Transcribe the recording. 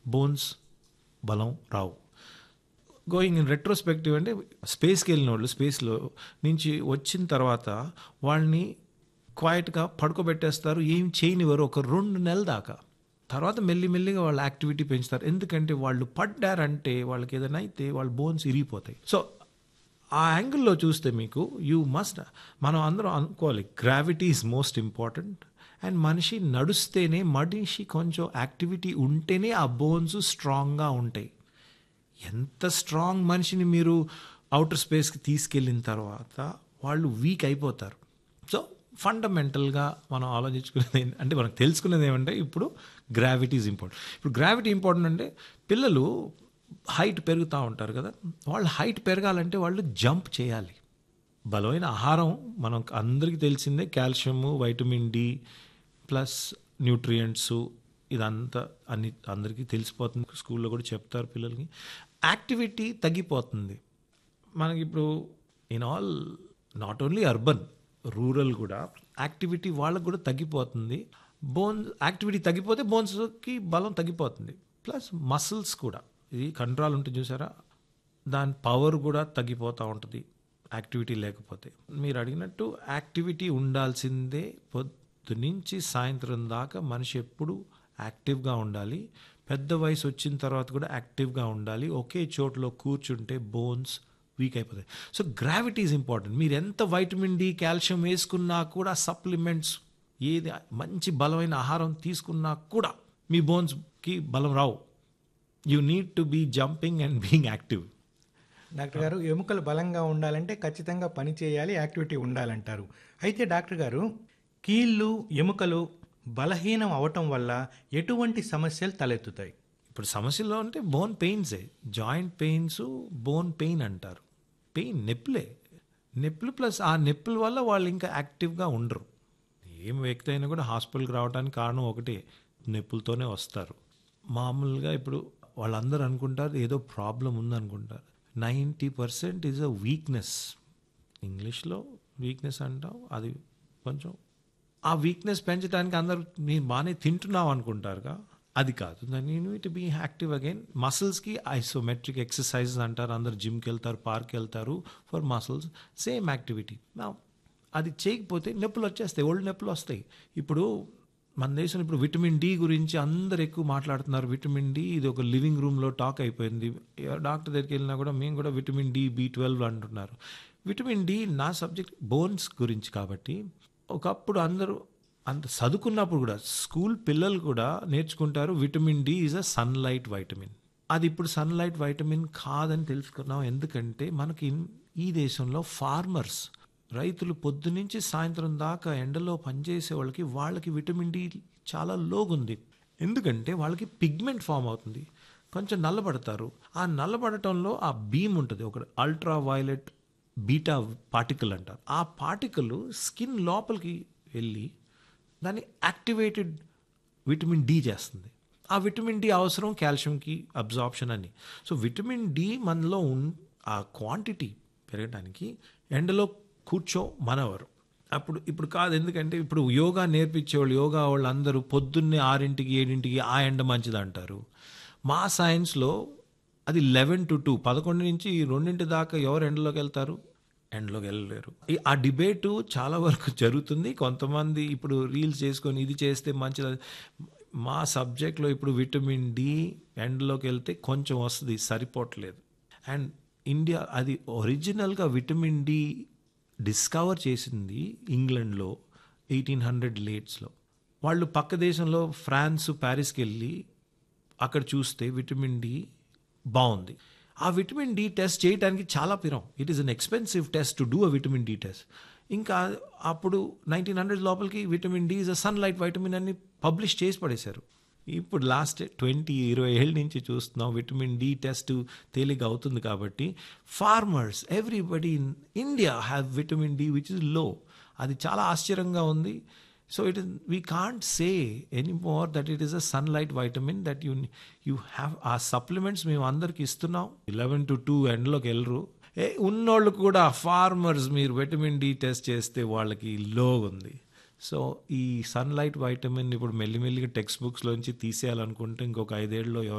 bones బలం రావు going in retrospective అంటే స్పేస్కి వెళ్ళిన వాళ్ళు స్పేస్లో నుంచి వచ్చిన తర్వాత వాళ్ళని క్వైట్గా పడుకోబెట్టేస్తారు ఏం చేయనివ్వరు ఒక రెండు నెలల దాకా తర్వాత మెల్లిమెల్లిగా వాళ్ళ యాక్టివిటీ పెంచుతారు ఎందుకంటే వాళ్ళు పడ్డారంటే వాళ్ళకి ఏదైనా అయితే వాళ్ళ బోన్స్ ఇరిగిపోతాయి సో ఆ యాంగిల్లో చూస్తే మీకు యూ మస్ట్ మనం అందరం అనుకోవాలి gravity is most important and మనిషి నడుస్తేనే మనిషి కొంచెం యాక్టివిటీ ఉంటేనే ఆ బోన్స్ స్ట్రాంగ్గా ఉంటాయి ఎంత స్ట్రాంగ్ మనిషిని మీరు అవుటర్ స్పేస్కి తీసుకెళ్ళిన తర్వాత వాళ్ళు వీక్ అయిపోతారు సో ఫండమెంటల్గా మనం ఆలోచించుకునేది ఏంటి- అంటే మనకు తెలుసుకునేది ఏమంటే ఇప్పుడు గ్రావిటీ ఈజ్ ఇంపార్టెంట్ ఇప్పుడు గ్రావిటీ ఇంపార్టెంట్ అంటే పిల్లలు హైట్ పెరుగుతూ ఉంటారు కదా వాళ్ళు హైట్ పెరగాలంటే వాళ్ళు జంప్ చేయాలి బలమైన ఆహారం మనం అందరికీ తెలిసిందే calcium vitamin D plus nutrients ఇదంతా అన్ని అందరికీ తెలిసిపోతుంది స్కూల్లో కూడా చెప్తారు పిల్లలకి యాక్టివిటీ తగ్గిపోతుంది మనకి ఇప్పుడు in all not only urban rural కూడా యాక్టివిటీ వాళ్ళకు కూడా తగ్గిపోతుంది బోన్ యాక్టివిటీ తగ్గిపోతే బోన్స్కి బలం తగ్గిపోతుంది ప్లస్ మసిల్స్ కూడా ఇది కంట్రోల్ ఉంటుంది చూసారా దాని పవర్ కూడా తగ్గిపోతూ ఉంటుంది యాక్టివిటీ లేకపోతే మీరు అడిగినట్టు యాక్టివిటీ ఉండాల్సిందే పొద్దు నుంచి సాయంత్రం దాకా మనిషి ఎప్పుడు యాక్టివ్గా ఉండాలి పెద్ద వయసు వచ్చిన తర్వాత కూడా యాక్టివ్గా ఉండాలి ఒకే చోట్లో కూర్చుంటే బోన్స్ వీక్ అయిపోతాయి సో గ్రావిటీ ఈజ్ ఇంపార్టెంట్ మీరు ఎంత వైటమిన్ డి కాల్షియం వేసుకున్నా కూడా సప్లిమెంట్స్ ఏది మంచి బలమైన ఆహారం తీసుకున్నా కూడా మీ బోన్స్కి బలం రావు you need to be jumping and being active doctor గారు ఎముకలు బలంగా ఉండాలంటే ఖచ్చితంగా పని చేయాలి యాక్టివిటీ ఉండాలంటారు అయితే డాక్టర్ గారు కీళ్ళు ఎముకలు బలహీనం అవటం వల్ల ఎటువంటి సమస్యలు తలెత్తుతాయి ఇప్పుడు సమస్యలో అంటే బోన్ పెయిన్సే జాయింట్ పెయిన్స్ బోన్ పెయిన్ అంటారు పెయిన్ నొప్పులే నొప్పులు ప్లస్ ఆ నొప్పుల వల్ల వాళ్ళు ఇంకా యాక్టివ్గా ఉండరు ఏం వ్యక్తి అయినా కూడా హాస్పిటల్కి రావడానికి కారణం ఒకటే నొప్పులతోనే వస్తారు మామూలుగా ఇప్పుడు వాళ్ళందరూ అనుకుంటారు ఏదో ప్రాబ్లం ఉందనుకుంటారు ninety percent is a weakness ఇంగ్లీష్లో వీక్నెస్ అంటాం అది కొంచెం ఆ వీక్నెస్ పెంచడానికి అందరూ నేను బాగానే తింటున్నావు అనుకుంటారుగా అది కాదు దాన్ని టు బీ యాక్టివ్ అగైన్ మసిల్స్కి ఐసోమెట్రిక్ ఎక్సర్సైజెస్ అంటారు అందరు జిమ్కి వెళ్తారు పార్క్కి వెళ్తారు ఫర్ మసిల్స్ సేమ్ యాక్టివిటీ అది చేయకపోతే నొప్పులు వచ్చేస్తాయి ఓల్డ్ నొప్పులు వస్తాయి ఇప్పుడు మన దేశంలో ఇప్పుడు విటమిన్ డి గురించి అందరు ఎక్కువ మాట్లాడుతున్నారు విటమిన్ డి ఇది ఒక లివింగ్ రూమ్లో టాక్ అయిపోయింది ఏ డాక్టర్ దగ్గరికి వెళ్ళినా కూడా మేము కూడా విటమిన్ డి బి ట్వెల్వ్ అంటున్నారు విటమిన్ డి నా సబ్జెక్ట్ బోన్స్ గురించి కాబట్టి ఒకప్పుడు అందరూ అంత చదువుకున్నప్పుడు కూడా స్కూల్ పిల్లలు కూడా నేర్చుకుంటారు vitamin D is a sunlight vitamin అది ఇప్పుడు సన్లైట్ వైటమిన్ కాదని తెలుసుకున్నాం ఎందుకంటే మనకి ఈ దేశంలో ఫార్మర్స్ రైతులు పొద్దునుంచి సాయంత్రం దాకా ఎండలో పనిచేసే వాళ్ళకి వాళ్ళకి విటమిన్ డి చాలా లోగుంది ఎందుకంటే వాళ్ళకి పిగ్మెంట్ ఫామ్ అవుతుంది కొంచెం నల్లబడతారు ఆ నల్లబడటంలో ఆ బీమ్ ఉంటుంది ఒక అల్ట్రా వైలెట్ బీటా పార్టికల్ అంటారు ఆ పార్టికల్ స్కిన్ లోపలికి వెళ్ళి దాన్ని యాక్టివేటెడ్ విటమిన్ డి చేస్తుంది ఆ విటమిన్ డి అవసరం కాల్షియంకి అబ్జార్ప్షన్ అని సో విటమిన్ డి మనలో ఉన్ ఆ క్వాంటిటీ పెరగడానికి ఎండలో కూర్చో మనవరు అప్పుడు ఇప్పుడు కాదు ఎందుకంటే ఇప్పుడు యోగా నేర్పించేవాళ్ళు యోగా వాళ్ళు అందరూ పొద్దున్నే ఆరింటికి ఏడింటికి ఆ ఎండ మంచిది అంటారు మా సైన్స్లో అది లెవెన్ టు టూ పదకొండు నుంచి రెండింటి దాకా ఎవరు ఎండలోకి వెళ్తారు ఎండ్లోకి వెళ్ళలేరు ఈ ఆ డిబేటు చాలా వరకు జరుగుతుంది కొంతమంది ఇప్పుడు రీల్స్ చేసుకొని ఇది చేస్తే మంచిది మా సబ్జెక్ట్లో ఇప్పుడు విటమిన్ డి ఎండ్లోకి వెళ్తే కొంచెం వస్తుంది సరిపోవట్లేదు అండ్ ఇండియా అది ఒరిజినల్గా విటమిన్ డి డిస్కవర్ చేసింది ఇంగ్లాండ్లో ఎయిటీన్ హండ్రెడ్ లేట్స్లో వాళ్ళు పక్క దేశంలో ఫ్రాన్స్ ప్యారిస్కి వెళ్ళి అక్కడ చూస్తే విటమిన్ డి బాగుంది ఆ విటమిన్ డి టెస్ట్ చేయడానికి చాలా పిరం it is an expensive test to do a vitamin D test ఇంకా అప్పుడు నైన్టీన్ హండ్రెడ్ లోపలికి vitamin D is a sunlight vitamin అని పబ్లిష్ చేసి పడేశారు ఇప్పుడు లాస్ట్ ట్వంటీ ఇరవై ఏళ్ళ నుంచి చూస్తున్నాం విటమిన్ డి టెస్ట్ తేలిక అవుతుంది కాబట్టి farmers everybody in India have vitamin D which is low అది చాలా ఆశ్చర్యంగా ఉంది so it is we can't say any more that it is a sunlight vitamin that you you have ఆ supplements మేము అందరికి ఇస్తున్నాం ఇలెవెన్ టు టూ ఎండ్లోకి వెళ్ళరు ఏ ఉన్నోళ్ళు కూడా ఫార్మర్స్ మీరు విటమిన్ డి టెస్ట్ చేస్తే వాళ్ళకి లో ఉంది సో ఈ సన్లైట్ వైటమిన్ ఇప్పుడు మెల్లిమెల్లిగా టెక్స్ట్ బుక్స్లోంచి తీసేయాలనుకుంటే ఇంకొక ఐదేళ్ళలో ఎవరు